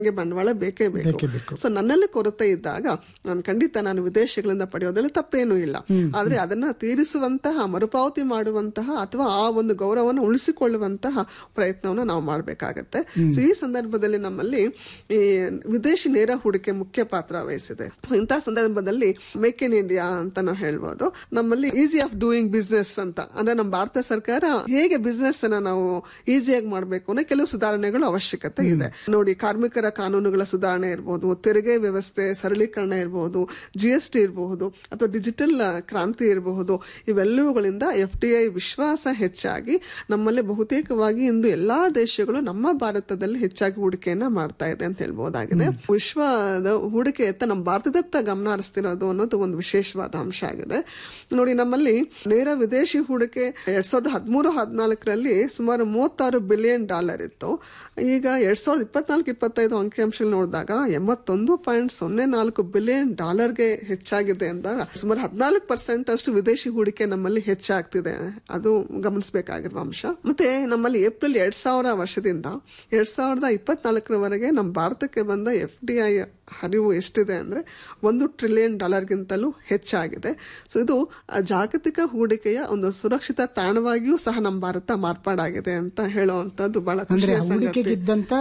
ಗೆ ಬಂಡವಾಳ ಬೇಕೇ ಬೇಕು ಬೇಕೇ ಬೇಕು. ಸೊ ನನ್ನಲ್ಲಿ ಕೊರತೆ ಇದ್ದಾಗ ನಾನು ಖಂಡಿತ ನಾನು ವಿದೇಶಗಳಿಂದ ಪಡೆಯೋದ್ರಲ್ಲಿ ತಪ್ಪೇನೂ ಇಲ್ಲ ಆದ್ರೆ ಅದನ್ನ ತೀರಿಸುವಂತಹ ಮರುಪಾವತಿ ಮಾಡುವಂತಹ ಅಥವಾ ಆ ಒಂದು ಗೌರವವನ್ನು ಉಳಿಸಿಕೊಳ್ಳುವಂತಹ ಪ್ರಯತ್ನವನ್ನು ನಾವು ಮಾಡಬೇಕಾಗತ್ತೆ ಸೊ ಈ ಸಂದರ್ಭದಲ್ಲಿ ನಮ್ಮಲ್ಲಿ ಈ ವಿದೇಶಿ ನೇರ ಹೂಡಿಕೆ ಮುಖ್ಯ ಪಾತ್ರ ವಹಿಸಿದೆ ಸೊ ಇಂತಹ ಸಂದರ್ಭದಲ್ಲಿ ಮೇಕ್ ಇನ್ ಇಂಡಿಯಾ ಅಂತ ನಾವು ಹೇಳ್ಬೋದು ನಮ್ಮಲ್ಲಿ ಈಸಿ ಆಫ್ ಡೂಯಿಂಗ್ ಬಿಸ್ನೆಸ್ ಅಂತ ಅಂದ್ರೆ ನಮ್ಮ ಭಾರತ ಸರ್ಕಾರ ಹೇಗೆ ಬಿಸ್ನೆಸ್ ಅನ್ನ ನಾವು ಈಸಿಯಾಗಿ ಮಾಡಬೇಕು ಅನ್ನೋ ಕೆಲವು ಸುಧಾರಣೆಗಳು ಅವಶ್ಯಕತೆ ಇದೆ ನೋಡಿ ಕಾರ್ಮಿಕರ ಕಾನೂನುಗಳ ಸುಧಾರಣೆ ಇರಬಹುದು ತೆರಿಗೆ ವ್ಯವಸ್ಥೆ ಸರಳೀಕರಣ ಇರಬಹುದು ಜಿ ಎಸ್ ಟಿ ಇರಬಹುದು ಅಥವಾ ಡಿಜಿಟಲ್ ಕ್ರಾಂತಿ ಇರಬಹುದು ಇವೆಲ್ಲವುಗಳಿಂದ ಎಫ್ ಡಿ ಐ ವಿಶ್ವಾಸ ಹೆಚ್ಚಾಗಿ ನಮ್ಮಲ್ಲಿ ಬಹುತೇಕವಾಗಿ ಇಂದು ಎಲ್ಲಾ ದೇಶಗಳು ನಮ್ಮ ಭಾರತದಲ್ಲಿ ಹೆಚ್ಚಾಗಿ ಹೂಡಿಕೆಯನ್ನ ಮಾಡ್ತಾ ಇದೆ ಅಂತ ಹೇಳ್ಬಹುದಾಗಿದೆ ವಿಶ್ವದ ಹೂಡಿಕೆಯತ್ತ ನಮ್ಮ ಭಾರತದತ್ತ ಗಮನ ಹರಿಸ್ತಿರೋದು ಅನ್ನೋದು ಒಂದು ವಿಶೇಷವಾದ ಅಂಶ ಆಗಿದೆ ನೋಡಿ ನಮ್ಮಲ್ಲಿ ನೇರ ವಿದೇಶಿ ಹೂಡಿಕೆ ಎರಡ್ ಸಾವಿರದ ಹದಿಮೂರು ಹದಿನಾಲ್ಕರಲ್ಲಿ ಸುಮಾರು ಮೂವತ್ತಾರು ಬಿಲಿಯನ್ ಡಾಲರ್ ಇತ್ತು ಈಗ ಎರಡ್ ಸಾವಿರದ ಇಪ್ಪತ್ನಾಲ್ಕು ಇಪ್ಪತ್ತೈದು ಅಂಕಿಅಂಶಗಳು ನೋಡಿದಾಗ ಎಂಬತ್ತೊಂದು ಪಾಯಿಂಟ್ ಸೊನ್ನೆ ನಾಲ್ಕು ಬಿಲಿಯನ್ ಡಾಲರ್ಗೆ ಹೆಚ್ಚಾಗಿದೆ ಅಂದಾಗ ಸುಮಾರು ಹದಿನಾಲ್ಕು ಪರ್ಸೆಂಟ್ ಅಷ್ಟು ವಿದೇಶಿ ಹೂಡಿಕೆ ನಮ್ಮಲ್ಲಿ ಹೆಚ್ಚಾಗ್ತಿದೆ ಅದು ಗಮನಿಸಬೇಕಾಗಿರುವ ಅಂಶ ಮತ್ತೆ ನಮ್ಮಲ್ಲಿ ಏಪ್ರಿಲ್ ಎರಡ್ ಸಾವಿರ ವರ್ಷದಿಂದ ಎರಡ್ ಸಾವಿರದ ಇಪ್ಪತ್ನಾಲ್ಕರವರೆಗೆ ನಮ್ಮ ಭಾರತಕ್ಕೆ ಬಂದ ಎಫ್ ಡಿ ಐ ಹರಿವು ಎಷ್ಟಿದೆ ಅಂದ್ರೆ ಒಂದು ಟ್ರಿಲಿಯನ್ ಡಾಲರ್ಗಿಂತಲೂ ಹೆಚ್ಚಾಗಿದೆ ಸೊ ಇದು ಆ ಜಾಗತಿಕ ಹೂಡಿಕೆಯ ಒಂದು ಸುರಕ್ಷಿತ ತಾಣವಾಗಿಯೂ ಸಹ ನಮ್ಮ ಭಾರತ ಮಾರ್ಪಾಡಾಗಿದೆ ಅಂತ ಹೇಳುವಂತದ್ದು ಬಹಳ ಅಂದ್ರೆ ಖುಷಿಯ ಸಂಗತಿ ಹೂಡಿಕೆಗಿದ್ದಂತ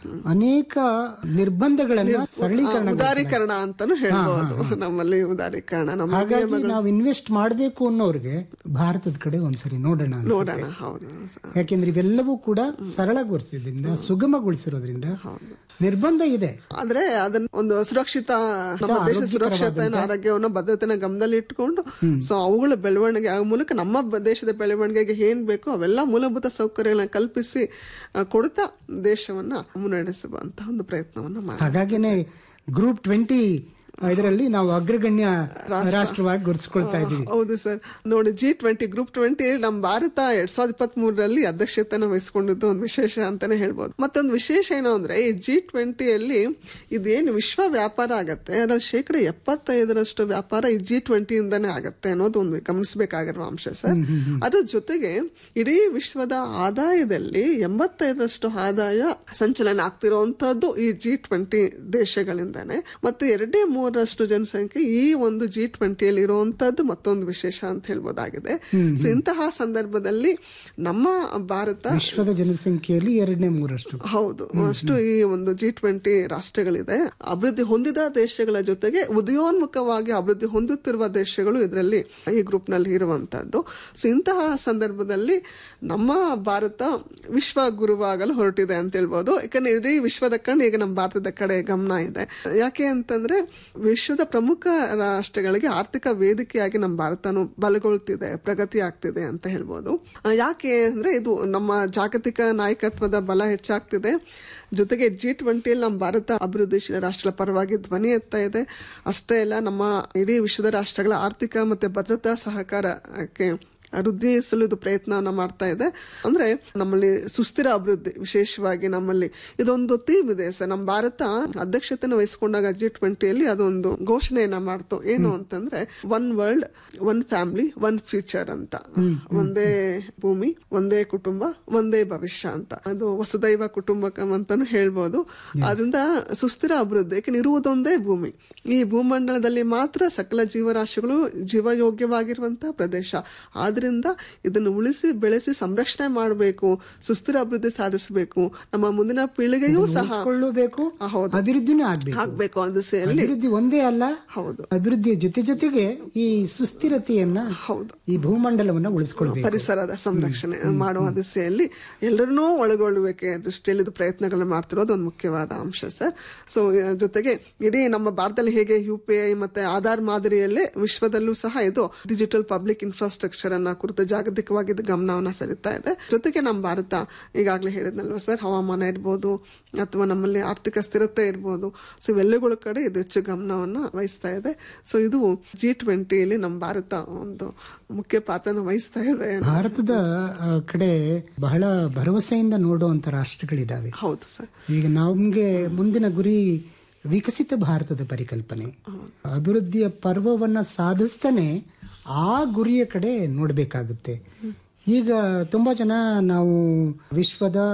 ಅನೇಕ ನಿರ್ಬಂಧಗಳನ್ನ ಸರಳೀಕರಣ ಉದಾರೀಕರಣ ಅಂತಾನು ಹೇಳ್ಬೋದು ನಮ್ಮಲ್ಲಿ ಉದಾರೀಕರಣ ನಮ್ಮ ಹಾಗಾಗಿ ನಾವು ಇನ್ವೆಸ್ಟ್ ಮಾಡಬೇಕು ಅನ್ನೋರ್ಗೆ ಭಾರತದ ಕಡೆ ಒಂದ್ಸರಿ ನೋಡೋಣ ಅನ್ಸುತ್ತೆ. ನೋಡೋಣ ಹೌದು ಯಾಕೆಂದ್ರೆ ಇವೆಲ್ಲವೂ ಕೂಡ ಸರಳಗೊಳಿಸಿದ್ರಿಂದ ಸುಗಮಗೊಳಿಸಿರೋದ್ರಿಂದ ನಿರ್ಬಂಧ ಇದೆ ಆದ್ರೆ ಅದನ್ನ ಒಂದು ಸುರಕ್ಷಿತ ನಮ್ಮ ದೇಶ ಸುರಕ್ಷತೆಯನ್ನು ಆರೋಗ್ಯವನ್ನು ಭದ್ರತೆನ ಗಮನದಲ್ಲಿ ಇಟ್ಕೊಂಡು ಸೊ ಅವುಗಳ ಬೆಳವಣಿಗೆ ಆ ಮೂಲಕ ನಮ್ಮ ಬ- ದೇಶದ ಬೆಳವಣಿಗೆಗೆ ಏನ್ ಬೇಕೋ ಅವೆಲ್ಲ ಮೂಲಭೂತ ಸೌಕರ್ಯಗಳನ್ನ ಕಲ್ಪಿಸಿ ಆ, ಕೊಡ್ತಾ ದೇಶವನ್ನ ಮುನ್ನಡೆಸುವಂತಹ ಒಂದು ಪ್ರಯತ್ನವನ್ನ ಮಾಡಿ ಹಾಗಾಗಿನೇ ಗ್ರೂಪ್ ಟ್ವೆಂಟಿ ಇದರಲ್ಲಿ ನಾವು ಅಗ್ರಗಣ್ಯ ರಾಷ್ಟ್ರವಾಗಿ ಗುರುತಿಸ್ಕೊಳ್ತಾ ಇದ್ದೀವಿ ಹೌದು ಸರ್ ನೋಡಿ ಜಿ ಟ್ವೆಂಟಿ ಗ್ರೂಪ್ ಟ್ವೆಂಟಿ ನಮ್ಮ ಭಾರತ ಎರಡ್ ಸಾವಿರದ ಇಪ್ಪತ್ತ್ ಮೂರರಲ್ಲಿ ಅಧ್ಯಕ್ಷತೆನ ವಹಿಸಿಕೊಂಡಿದ್ದು ಒಂದು ವಿಶೇಷ ಅಂತಾನೆ ಹೇಳ್ಬೋದು ಮತ್ತೊಂದು ವಿಶೇಷ ಏನು ಅಂದ್ರೆ ಈ ಜಿ ಟ್ವೆಂಟಿಯಲ್ಲಿ ಇದೇನು ವಿಶ್ವ ವ್ಯಾಪಾರ ಆಗತ್ತೆ ಅದ್ರಲ್ಲಿ ಶೇಕಡ ಎಪ್ಪತ್ತೈದರಷ್ಟು ವ್ಯಾಪಾರ ಈ ಜಿ ಟ್ವೆಂಟಿಯಿಂದಾನೇ ಆಗತ್ತೆ ಅನ್ನೋದು ಒಂದು ಗಮನಿಸಬೇಕಾಗಿರುವ ಅಂಶ ಸರ್ ಅದ್ರ ಜೊತೆಗೆ ಇಡೀ ವಿಶ್ವದ ಆದಾಯದಲ್ಲಿ ಎಂಬತ್ತೈದರಷ್ಟು ಆದಾಯ ಸಂಚಲನ ಆಗ್ತಿರುವಂತದ್ದು ಈ ಜಿ ಟ್ವೆಂಟಿ ದೇಶಗಳಿಂದಾನೆ ಮತ್ತೆ ಎರಡೇ ಮೂರರಷ್ಟು ಜನಸಂಖ್ಯೆ ಈ ಒಂದು ಜಿ ಟ್ವೆಂಟಿಯಲ್ಲಿ ಇರುವಂತದ್ದು ಮತ್ತೊಂದು ವಿಶೇಷ ಅಂತ ಹೇಳ್ಬೋದಾಗಿದೆ ಸೊ ಇಂತಹ ಸಂದರ್ಭದಲ್ಲಿ ನಮ್ಮ ಭಾರತ ವಿಶ್ವದ ಜನಸಂಖ್ಯೆಯಲ್ಲಿ ಎರಡನೇ ಮೂರಷ್ಟು ಹೌದು ಅಷ್ಟು ಈ ಒಂದು ಜಿ ಟ್ವೆಂಟಿ ರಾಷ್ಟ್ರಗಳಿದೆ ಅಭಿವೃದ್ಧಿ ಹೊಂದಿದ ದೇಶಗಳ ಜೊತೆಗೆ ಉದಯೋನ್ಮುಖವಾಗಿ ಅಭಿವೃದ್ಧಿ ಹೊಂದುತ್ತಿರುವ ದೇಶಗಳು ಇದರಲ್ಲಿ ಈ ಗ್ರೂಪ್ ನಲ್ಲಿ ಇರುವಂತದ್ದು ಸೊ ಇಂತಹ ಸಂದರ್ಭದಲ್ಲಿ ನಮ್ಮ ಭಾರತ ವಿಶ್ವ ಗುರುವಾಗಲು ಹೊರಟಿದೆ ಅಂತ ಹೇಳ್ಬೋದು ಯಾಕಂದ್ರೆ ಇಡೀ ವಿಶ್ವದ ಕಣ್ಣು ಈಗ ನಮ್ಮ ಭಾರತದ ಕಡೆ ಗಮನ ಇದೆ ಯಾಕೆ ಅಂತಂದ್ರೆ ವಿಶ್ವದ ಪ್ರಮುಖ ರಾಷ್ಟ್ರಗಳಿಗೆ ಆರ್ಥಿಕ ವೇದಿಕೆಯಾಗಿ ನಮ್ಮ ಭಾರತನು ಬಲಗೊಳ್ತಿದೆ ಪ್ರಗತಿ ಆಗ್ತಿದೆ ಅಂತ ಹೇಳ್ಬೋದು ಆ, ಯಾಕೆ ಅಂದ್ರೆ ಇದು ನಮ್ಮ ಜಾಗತಿಕ ನಾಯಕತ್ವದ ಬಲ ಹೆಚ್ಚಾಗ್ತಿದೆ ಜೊತೆಗೆ ಜಿ ಟ್ವೆಂಟಿಯಲ್ಲಿ ನಮ್ಮ ಭಾರತ ಅಭಿವೃದ್ಧಿಶೀಲ ರಾಷ್ಟ್ರಗಳ ಪರವಾಗಿ ಧ್ವನಿ ಎತ್ತಾ ಇದೆ ಅಷ್ಟೇ ಅಲ್ಲ ನಮ್ಮ ಇಡೀ ವಿಶ್ವದ ರಾಷ್ಟ್ರಗಳ ಆರ್ಥಿಕ ಮತ್ತೆ ಭದ್ರತಾ ಸಹಕಾರಕ್ಕೆ ವೃದ್ಧಿಸಲು ಇದು ಪ್ರಯತ್ನವನ್ನ ಮಾಡ್ತಾ ಇದೆ ಅಂದ್ರೆ ನಮ್ಮಲ್ಲಿ ಸುಸ್ಥಿರ ಅಭಿವೃದ್ಧಿ ವಿಶೇಷವಾಗಿ ನಮ್ಮಲ್ಲಿ ಇದೊಂದು ಥೀಮ್ ಇದೆ ಸರ್ ನಮ್ಮ ಭಾರತ ಅಧ್ಯಕ್ಷತೆನ ವಹಿಸಿಕೊಂಡಾಗ ಜಿ ಟ್ವೆಂಟಿಯಲ್ಲಿ ಅದೊಂದು ಘೋಷಣೆಯನ್ನ ಮಾಡ್ತು ಏನು ಅಂತಂದ್ರೆ one world one family one future ಅಂತ ಒಂದೇ ಭೂಮಿ ಒಂದೇ ಕುಟುಂಬ ಒಂದೇ ಭವಿಷ್ಯ ಅಂತ ಅದು ವಸುದೈವ ಕುಟುಂಬಕಂ ಅಂತಾನು ಹೇಳ್ಬೋದು ಅದರಿಂದ ಸುಸ್ಥಿರ ಅಭಿವೃದ್ಧಿ ಯಾಕಂದ್ರೆ ಇರುವುದೊಂದೇ ಭೂಮಿ ಈ ಭೂಮಂಡಲದಲ್ಲಿ ಮಾತ್ರ ಸಕಲ ಜೀವರಾಶಿಗಳು ಜೀವಯೋಗ್ಯವಾಗಿರುವಂತಹ ಪ್ರದೇಶ ಆದ್ರಿಂದ ಇದನ್ನು ಉಳಿಸಿ ಬೆಳೆಸಿ ಸಂರಕ್ಷಣೆ ಮಾಡಬೇಕು ಸುಸ್ಥಿರ ಅಭಿವೃದ್ಧಿ ಸಾಧಿಸಬೇಕು ನಮ್ಮ ಮುಂದಿನ ಪೀಳಿಗೆಯೂ ಸಹ ಉಳಿಸ್ಕೊಳ್ಳಬೇಕು ಆ, ಹೌದು. ಅಭಿವೃದ್ಧಿನೂ ಆಗ್ಬೇಕು ಆಗ್ಬೇಕು ಅನ್ನೋ ದಿಸೆಯಲ್ಲಿ ಅಭಿವೃದ್ಧಿ ಒಂದೇ ಅಲ್ಲ ಹೌದು ಅಭಿವೃದ್ಧಿಯ ಜೊತೆ ಜೊತೆಗೆ ಈ ಸುಸ್ಥಿರತೆಯನ್ನ ಹೌದು ಈ ಭೂಮಂಡಲವನ್ನ ಉಳಿಸ್ಕೊಳ್ಬೇಕು ಪರಿಸರದ ಸಂರಕ್ಷಣೆ ಮಾಡುವ ದಿಸೆಯಲ್ಲಿ ಎಲ್ಲರನ್ನೂ ಒಳಗೊಳ್ಳುವಿಕೆ ದೃಷ್ಟಿಯಲ್ಲಿ ಇದು ಪ್ರಯತ್ನಗಳನ್ನ ಮಾಡ್ತಿರೋದು ಒಂದು ಮುಖ್ಯವಾದ ಅಂಶ ಸರ್ ಸೊ ಜೊತೆಗೆ ಇಡೀ ನಮ್ಮ ಭಾರತದಲ್ಲಿ ಹೇಗೆ ಯು ಪಿ ಐ ಮತ್ತೆ ಆಧಾರ್ ಮಾದರಿಯಲ್ಲೇ ವಿಶ್ವದಲ್ಲೂ ಸಹ ಇದು ಡಿಜಿಟಲ್ ಪಬ್ಲಿಕ್ ಇನ್ಫ್ರಾಸ್ಟ್ರಕ್ಚರ್ ಅನ್ನ ಕುರಿತು ಜಾಗತಿಕವಾಗಿ ಇದು ಗಮನವನ್ನ ಸರಿತಾ ಇದೆ ಜೊತೆಗೆ ನಮ್ಮ ಭಾರತ ಈಗಾಗಲೇ ಹೇಳಿದ್ನಲ್ವ ಸರ್ ಹವಾಮಾನ ಇರ್ಬೋದು ಅಥವಾ ನಮ್ಮಲ್ಲಿ ಆರ್ಥಿಕ ಸ್ಥಿರತೆ ಇರ್ಬೋದು ಸೊ ಇವೆಲ್ಲಗಳ ಕಡೆ ಇದು ಹೆಚ್ಚು ಗಮನವನ್ನ ವಹಿಸ್ತಾ ಇದೆ ಸೊ ಇದು ಜಿ ಟ್ವೆಂಟಿಯಲ್ಲಿ ನಮ್ಮ ಭಾರತ ಒಂದು ಮುಖ್ಯ ಪಾತ್ರನ ವಹಿಸ್ತಾ ಇದೆ ಭಾರತದ ಆ, ಕಡೆ ಬಹಳ ಭರವಸೆಯಿಂದ ನೋಡುವಂತ ರಾಷ್ಟ್ರಗಳಿದಾವೆ ಹೌದು ಸರ್ ಈಗ ನಮ್ಗೆ ಮುಂದಿನ ಗುರಿ ವಿಕಸಿತ ಭಾರತದ ಪರಿಕಲ್ಪನೆ ಅಭಿವೃದ್ಧಿಯ ಪರ್ವವನ್ನ ಸಾಧಿಸ್ತಾನೆ ಆ ಗುರಿಯ ಕಡೆ ನೋಡಬೇಕಾಗುತ್ತೆ ಈಗ ತುಂಬಾ ಜನ ನಾವು ವಿಶ್ವದ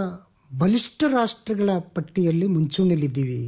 ಬಲಿಷ್ಠ ರಾಷ್ಟ್ರಗಳ ಪಟ್ಟಿಯಲ್ಲಿ ಮುಂಚೂಣಿಯಲ್ಲಿದ್ದೀವಿ